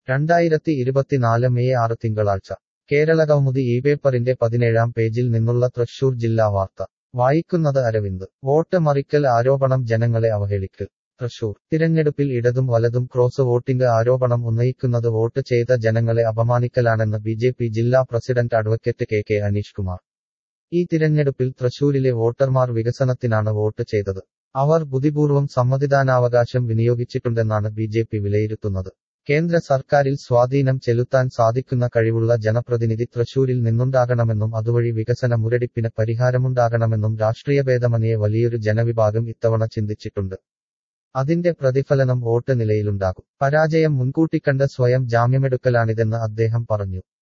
രണ്ടായിരത്തി ഇരുപത്തിനാല് മെയ് ആറ് തിങ്കളാഴ്ച കേരളകൗമുദി ഈ പേപ്പറിന്റെ പതിനേഴാം പേജിൽ നിന്നുള്ള തൃശൂർ ജില്ലാ വാർത്ത വായിക്കുന്നത് അരവിന്ദ് വോട്ട് മറിക്കൽ ആരോപണം ജനങ്ങളെ അവഹേളിക്കൽ തൃശൂർ തിരഞ്ഞെടുപ്പിൽ ഇടതും വലതും ക്രോസ് വോട്ടിംഗ് ആരോപണം ഉന്നയിക്കുന്നത് വോട്ട് ചെയ്ത ജനങ്ങളെ അപമാനിക്കലാണെന്ന് ബി ജെ പി ജില്ലാ president advocate K K Aneesh Kumar ഈ തിരഞ്ഞെടുപ്പിൽ തൃശൂരിലെ വോട്ടർമാർ വികസനത്തിനാണ് വോട്ട് ചെയ്തത് അവർ ബുദ്ധിപൂർവ്വം സമ്മതിദാനാവകാശം വിനിയോഗിച്ചിട്ടുണ്ടെന്നാണ് ബി ജെ പി വിലയിരുത്തുന്നത് കേന്ദ്ര സർക്കാരിൽ സ്വാധീനം ചെലുത്താൻ സാധിക്കുന്ന കഴിവുള്ള ജനപ്രതിനിധി തൃശൂരിൽ നിന്നുണ്ടാകണമെന്നും അതുവഴി വികസന മുരടിപ്പിന് പരിഹാരമുണ്ടാകണമെന്നും രാഷ്ട്രീയഭേദമന്യേ വലിയൊരു ജനവിഭാഗം ഇത്തവണ ചിന്തിച്ചിട്ടുണ്ട് അതിന്റെ പ്രതിഫലനം വോട്ട് നിലയിലുണ്ടാകും പരാജയം മുൻകൂട്ടി കണ്ട് സ്വയം ജാമ്യമെടുക്കലാണിതെന്ന് അദ്ദേഹം പറഞ്ഞു